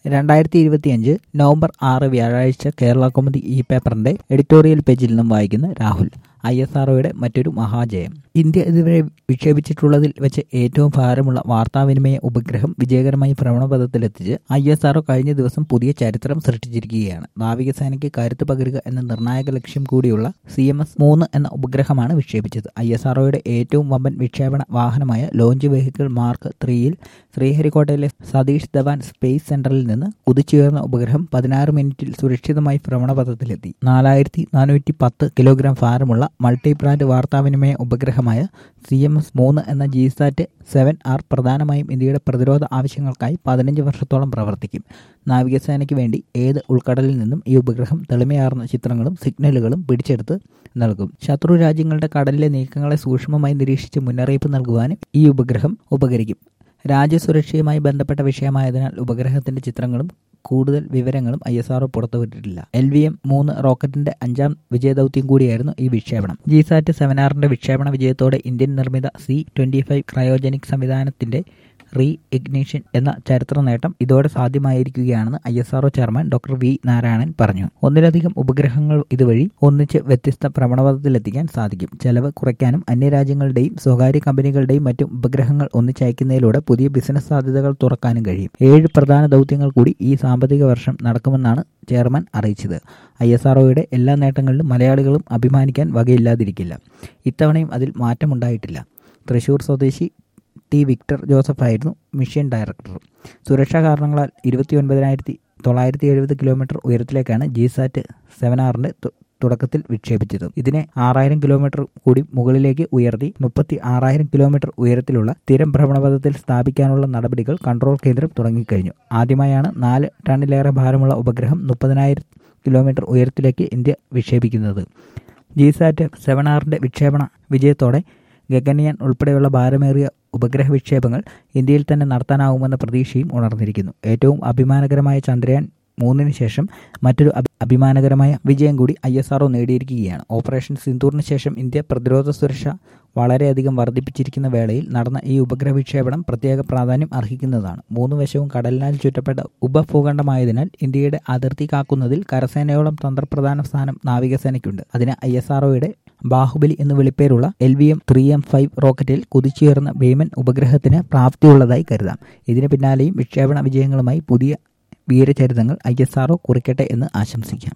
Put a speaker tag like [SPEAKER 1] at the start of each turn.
[SPEAKER 1] രണ്ടായിരത്തി ഇരുപത്തിയഞ്ച് നവംബർ ആറ് വ്യാഴാഴ്ച കേരള കൗമുദി ഈ പേപ്പറിന്റെ എഡിറ്റോറിയൽ പേജിൽ നിന്നും വായിക്കുന്ന രാഹുൽ ഐ എസ് ആർഒയുടെ മറ്റൊരു മഹാജയം ഇന്ത്യ ഇതുവരെ വിക്ഷേപിച്ചിട്ടുള്ളതിൽ വെച്ച് ഏറ്റവും ഭാരമുള്ള വാർത്താവിനിമയ ഉപഗ്രഹം വിജയകരമായി ഭ്രമണപഥത്തിലെത്തിച്ച് ഐ എസ് ആർഒ കഴിഞ്ഞ ദിവസം പുതിയ ചരിത്രം സൃഷ്ടിച്ചിരിക്കുകയാണ് നാവികസേനയ്ക്ക് കരുത്ത് പകരുക എന്ന നിർണായക ലക്ഷ്യം കൂടിയുള്ള സി എം എസ് മൂന്ന് എന്ന ഉപഗ്രഹമാണ് വിക്ഷേപിച്ചത് ഐ എസ് ആർഒയുടെ ഏറ്റവും വമ്പൻ വിക്ഷേപണ വാഹനമായ ലോഞ്ച് വെഹിക്കിൾ മാർക്ക് ത്രീയിൽ ശ്രീഹരിക്കോട്ടയിലെ സതീഷ് ധവാൻ സ്പേസ് സെന്ററിൽ നിന്ന് കുതിച്ചുയർന്ന ഉപഗ്രഹം പതിനാറ് മിനിറ്റിൽ സുരക്ഷിതമായി ഭ്രമണപഥത്തിലെത്തി നാലായിരത്തി നാനൂറ്റി പത്ത് കിലോഗ്രാം ഭാരമുള്ള മൾട്ടി ബ്രാൻഡ് വാർത്താവിനിമയ ഉപഗ്രഹമായ സി എം എസ് മൂന്ന് എന്ന ജിസാറ്റ് സെവൻ ആർ പ്രധാനമായും ഇന്ത്യയുടെ പ്രതിരോധ ആവശ്യങ്ങൾക്കായി പതിനഞ്ച് വർഷത്തോളം പ്രവർത്തിക്കും നാവികസേനയ്ക്ക് വേണ്ടി ഏത് ഉൾക്കടലിൽ നിന്നും ഈ ഉപഗ്രഹം തെളിമയാർന്ന ചിത്രങ്ങളും സിഗ്നലുകളും പിടിച്ചെടുത്ത് നൽകും ശത്രു രാജ്യങ്ങളുടെ കടലിലെ നീക്കങ്ങളെ സൂക്ഷ്മമായി നിരീക്ഷിച്ച് മുന്നറിയിപ്പ് നൽകുവാനും ഈ ഉപഗ്രഹം ഉപകരിക്കും രാജ്യസുരക്ഷയുമായി ബന്ധപ്പെട്ട വിഷയമായതിനാൽ ഉപഗ്രഹത്തിന്റെ ചിത്രങ്ങളും കൂടുതൽ വിവരങ്ങളും ഐ എസ് ആർഒ പുറത്തുവിട്ടിട്ടില്ല എൽ വി എം മൂന്ന് റോക്കറ്റിന്റെ അഞ്ചാം വിജയദൌത്യം കൂടിയായിരുന്നു ഈ വിക്ഷേപണം ജിസാറ്റ് സെവൻ ആറിന്റെ വിക്ഷേപണ വിജയത്തോടെ ഇന്ത്യൻ നിർമ്മിത സി ട്വന്റി ഫൈവ് ക്രയോജനിക് സംവിധാനത്തിന്റെ റീ ഇഗ്നീഷൻ എന്ന ചരിത്ര നേട്ടം ഇതോടെ സാധ്യമായിരിക്കുകയാണെന്ന് I S RO chairman doctor V Narayanan പറഞ്ഞു ഒന്നിലധികം ഉപഗ്രഹങ്ങൾ ഇതുവഴി ഒന്നിച്ച് വ്യത്യസ്ത ഭ്രമണപഥത്തിലെത്തിക്കാൻ സാധിക്കും ചെലവ് കുറയ്ക്കാനും അന്യരാജ്യങ്ങളുടെയും സ്വകാര്യ കമ്പനികളുടെയും മറ്റും ഉപഗ്രഹങ്ങൾ ഒന്നിച്ചയക്കുന്നതിലൂടെ പുതിയ ബിസിനസ് സാധ്യതകൾ തുറക്കാനും കഴിയും ഏഴ് പ്രധാന ദൗത്യങ്ങൾ കൂടി ഈ സാമ്പത്തിക വർഷം നടക്കുമെന്നാണ് ചെയർമാൻ അറിയിച്ചത് ഐ എസ് ആർഒയുടെ എല്ലാ നേട്ടങ്ങളിലും മലയാളികളും അഭിമാനിക്കാൻ വകയില്ലാതിരിക്കില്ല ഇത്തവണയും അതിൽ മാറ്റമുണ്ടായിട്ടില്ല തൃശൂർ സ്വദേശി ടി വിക്ടർ ജോസഫ് ആയിരുന്നു മിഷൻ ഡയറക്ടർ സുരക്ഷാ കാരണങ്ങളാൽ ഇരുപത്തി ഒൻപതിനായിരത്തി തൊള്ളായിരത്തി എഴുപത് കിലോമീറ്റർ ഉയരത്തിലേക്കാണ് ജിസാറ്റ് സെവൻ ആറിന്റെ തുടക്കത്തിൽ വിക്ഷേപിച്ചത് ഇതിനെ ആറായിരം കിലോമീറ്റർ കൂടി മുകളിലേക്ക് ഉയർത്തി മുപ്പത്തി ആറായിരം കിലോമീറ്റർ ഉയരത്തിലുള്ള സ്ഥിരം ഭ്രമണപഥത്തിൽ സ്ഥാപിക്കാനുള്ള നടപടികൾ കൺട്രോൾ കേന്ദ്രം തുടങ്ങിക്കഴിഞ്ഞു ആദ്യമായാണ് നാല് ടണ്ണിലേറെ ഭാരമുള്ള ഉപഗ്രഹം മുപ്പതിനായിരം കിലോമീറ്റർ ഉയരത്തിലേക്ക് ഇന്ത്യ വിക്ഷേപിക്കുന്നത് ജിസാറ്റ് സെവൻ ആറിന്റെ വിക്ഷേപണ വിജയത്തോടെ ഗഗൻയാൻ ഉൾപ്പെടെയുള്ള ഭാരമേറിയ ഉപഗ്രഹ വിക്ഷേപങ്ങൾ ഇന്ത്യയിൽ തന്നെ നടത്താനാവുമെന്ന പ്രതീക്ഷയും ഉണർന്നിരിക്കുന്നു ഏറ്റവും അഭിമാനകരമായ ചന്ദ്രയാൻ മൂന്നിന് ശേഷം മറ്റൊരു അഭിമാനകരമായ വിജയം കൂടി ഐ എസ് ആർഒ നേടിയിരിക്കുകയാണ് ഓപ്പറേഷൻ സിന്ദൂറിന് ശേഷം ഇന്ത്യ പ്രതിരോധ സുരക്ഷ വളരെയധികം വർദ്ധിപ്പിച്ചിരിക്കുന്ന വേളയിൽ നടന്ന ഈ ഉപഗ്രഹ വിക്ഷേപണം പ്രത്യേക പ്രാധാന്യം അർഹിക്കുന്നതാണ് മൂന്ന് വശവും കടലിനാൽ ചുറ്റപ്പെട്ട ഉപഭൂഖണ്ഡമായതിനാൽ ഇന്ത്യയുടെ അതിർത്തി കാക്കുന്നതിൽ കരസേനയോളം തന്ത്രപ്രധാന സ്ഥാനം നാവികസേനയ്ക്കുണ്ട് അതിന് ഐ എസ് ആർഒയുടെ ബാഹുബലി എന്ന് വിളിപ്പേരുള്ള L V M three M five റോക്കറ്റിൽ കുതിച്ചുയർന്ന ഭീമൻ ഉപഗ്രഹത്തിന് പ്രാപ്തിയുള്ളതായി കരുതാം ഇതിന് പിന്നാലെയും വിക്ഷേപണ വിജയങ്ങളുമായി പുതിയ വീരചരിതങ്ങൾ ഐ എസ് ആർഒ കുറിക്കട്ടെ എന്ന് ആശംസിക്കാം